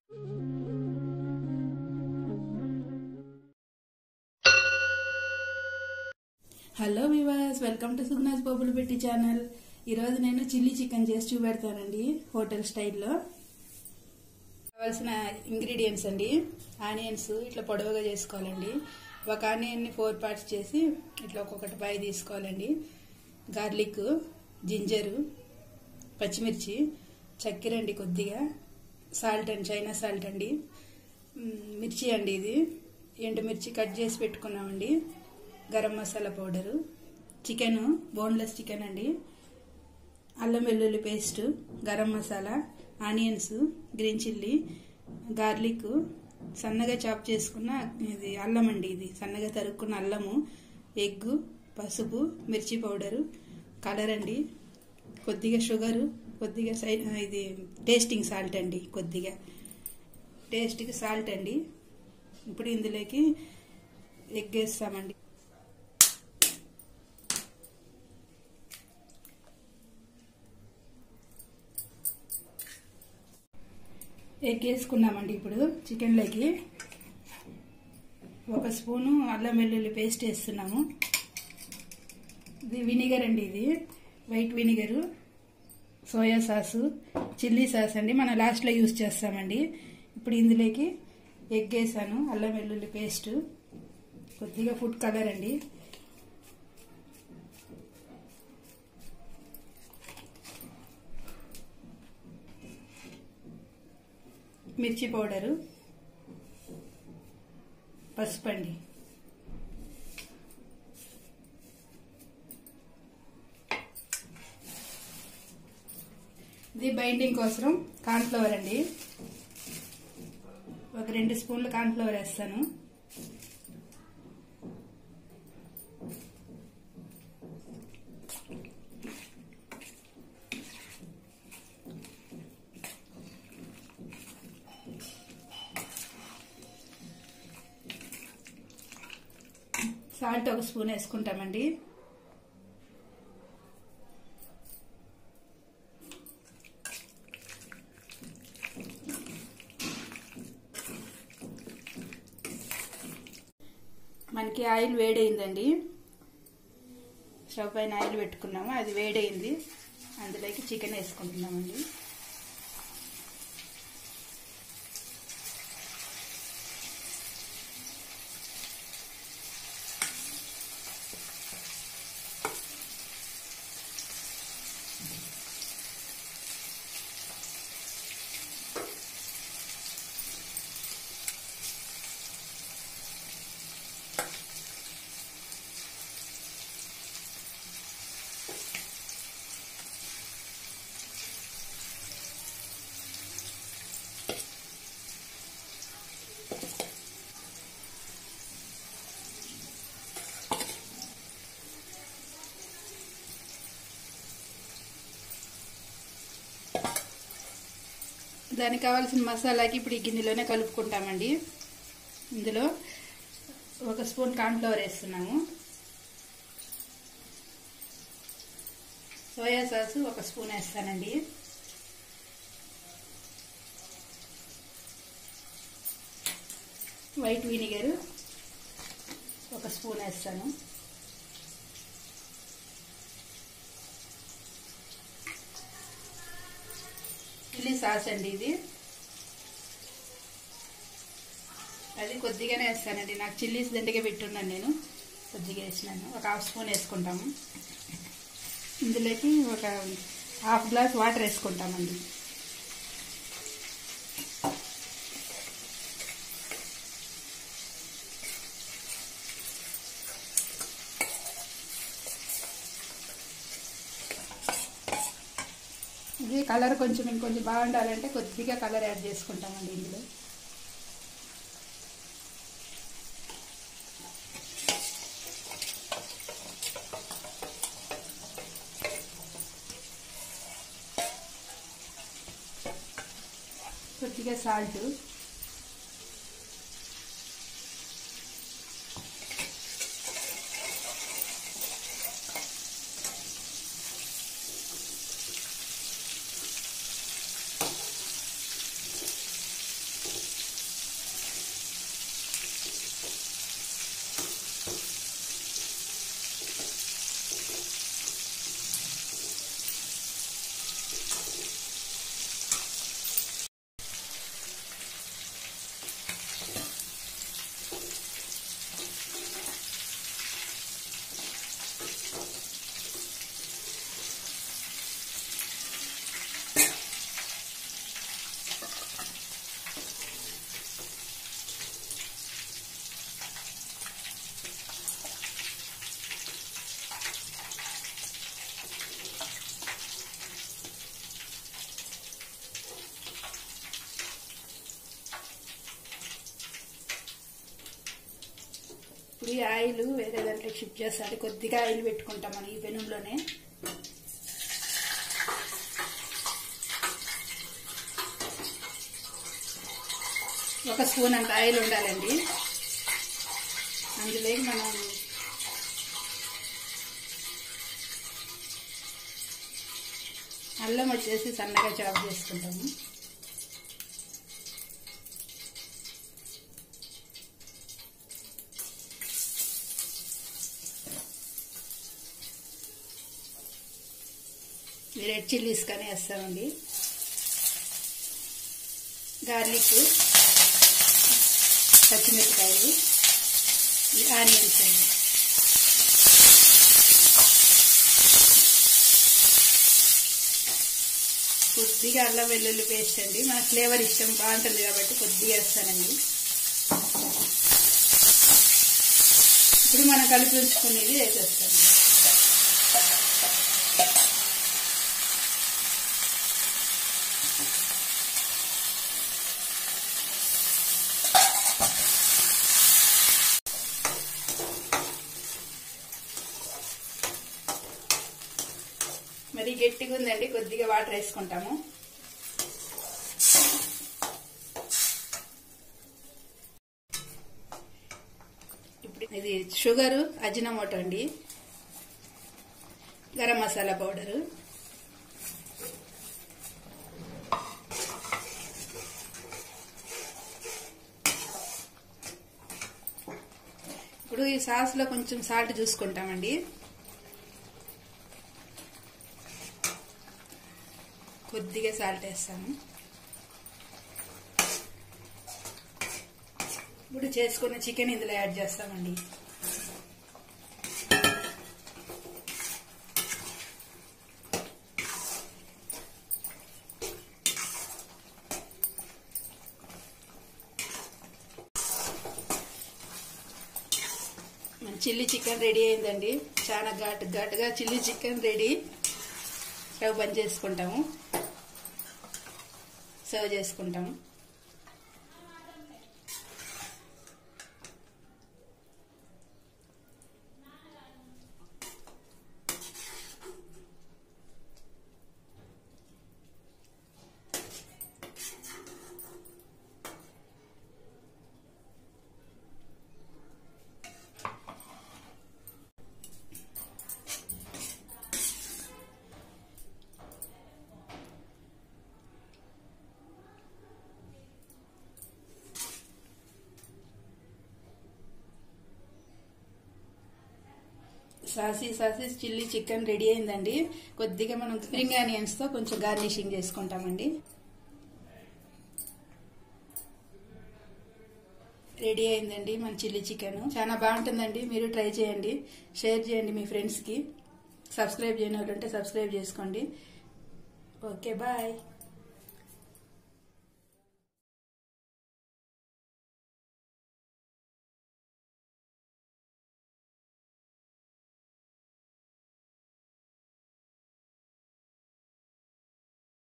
hello viewers welcome to Sugna's బొబ్బులు పెట్టి channel ఈరోజు నేను చిల్లీ చికెన్ చేసి చూపెడతానండి హోటల్ స్టైల్లో కావాల్సిన ఇంగ్రీడియంట్స్ అండి ఆనియన్స్ ఇట్లా పొడవుగా చేసుకోవాలండి ఒక ఆనియన్ని ఫోర్ పార్ట్స్ చేసి ఇట్లా ఒక్కొక్కటి పై తీసుకోవాలండి గార్లిక్ జింజరు పచ్చిమిర్చి చక్కెర అండి కొద్దిగా సాల్ట్ అండి చైనా సాల్ట్ అండి మ్, మిర్చి అండి ఇది ఎండుమిర్చి కట్ చేసి పెట్టుకున్నామండి garam masala powder chicken boneless chicken అండి అల్లం వెల్లుల్లి paste garam masala onions green chilli garlic సన్నగా చాప్ చేసుకున్న ఇది అల్లం అండి ఇది సన్నగా తరుక్కున్న అల్లము ఎగ్ పసుపు మిర్చి పౌడరు కలర్ అండి కొద్దిగా షుగరు కొద్దిగా సై ఇది టేస్టింగ్ సాల్ట్ అండి కొద్దిగా టేస్ట్కి సాల్ట్ అండి ఇప్పుడు ఇందులోకి ఎగ్ వేస్తామండి ఎగ్ వేసుకున్నామండి ఇప్పుడు చికెన్లోకి ఒక స్పూను అల్లం వెల్లుల్లి పేస్ట్ వేస్తున్నాము ఇది వినిగర్ అండి ఇది white vinegar soya sauce chilli sauce అండి మనం లాస్ట్లో యూస్ చేస్తామండి ఇప్పుడు ఇందులోకి ఎగ్ వేసాను అల్లం వెల్లుల్లి పేస్ట్ కొద్దిగా ఫుడ్ కలర్ అండి మిర్చి పౌడరు పసుపు అండి ఇది బైండింగ్ కోసం కార్న్ఫ్లవర్ అండి ఒక రెండు స్పూన్లు కార్న్ఫ్లవర్ వేస్తాను సాల్ట్ ఒక స్పూన్ వేసుకుంటామండి మనకి ఆయిల్ వేడైందండి స్టవ్ పైన ఆయిల్ పెట్టుకున్నాము అది వేడైంది అందులోకి చికెన్ వేసుకుంటున్నామండి దానికి కావాల్సిన మసాలాకి ఇప్పుడు ఈ గిన్నెలోనే కలుపుకుంటామండి ఇందులో ఒక స్పూన్ కార్న్ఫ్లవర్ వేస్తున్నాము సోయా సాస్ ఒక స్పూన్ వేస్తానండి వైట్ వినిగర్ ఒక స్పూన్ వేస్తాను చిల్లీ సాస్ అండి ఇది అది కొద్దిగానే వేస్తానండి నాకు చిల్లీస్ దండిగా పెట్టున్నాను నేను కొద్దిగా వేసినాను ఒక హాఫ్ స్పూన్ వేసుకుంటాము ఇందులోకి ఒక హాఫ్ గ్లాస్ వాటర్ వేసుకుంటామండి ఇది కలర్ కొంచెం ఇంకొంచెం బాగుండాలంటే కొద్దిగా కలర్ యాడ్ చేసుకుంటామండి ఇందులో కొద్దిగా సాల్ట్ ఇప్పుడు ఈ ఆయిల్ వేరే దాంట్లో షిఫ్ట్ చేస్తారు కొద్దిగా ఆయిల్ పెట్టుకుంటాం మనం ఈ పెనుంలోనే ఒక స్పూన్ అంత ఆయిల్ ఉండాలండి అందులో మనం అల్లం వచ్చేసి సన్నగా చాప్ చేసుకుంటాము రెడ్ చిల్లీస్ కానీ వేస్తామండి గార్లిక్ పచ్చిమిరపకాయలు ఆనియన్స్ అండి కొద్దిగా అల్లం వెల్లుల్లి పేస్ట్ అండి మన ఫ్లేవర్ ఇష్టం బాగుంటుంది కాబట్టి కొద్దిగా వేస్తానండి ఇప్పుడు మనం కలిపి ఉంచుకునేది వేసేస్తాను మరి గట్టిగా ఉందండి కొద్దిగా వాటర్ వేసుకుంటాము ఇప్పుడు ఇది షుగరు అజినమోటో అండి గరం మసాలా పౌడరు ఇప్పుడు ఈ సాస్లో కొంచెం సాల్ట్ చూసుకుంటామండి కొద్దిగా సాల్ట్ వేస్తాము ఇప్పుడు చేసుకున్న చికెన్ ఇందులో యాడ్ చేస్తామండి మన చిల్లీ చికెన్ రెడీ అయిందండి చాలా ఘాటు ఘాటుగా చిల్లీ చికెన్ రెడీ స్టవ్ బంద్ చేసుకుంటాము సర్వ్ చేసుకుంటాము saucy saucy chilli chicken ready అయిందండి కొద్దిగా మనం స్ప్రింగ్ ఆనియన్స్ తో కొంచెం గార్నిషింగ్ చేసుకుంటామండి రెడీ అయిందండి మన చిల్లీ చికెన్ చాలా బాగుంటుందండి మీరు ట్రై చేయండి షేర్ చేయండి మీ ఫ్రెండ్స్కి సబ్స్క్రైబ్ చేయని వాళ్ళు ఉంటే సబ్స్క్రైబ్ చేసుకోండి ఓకే బాయ్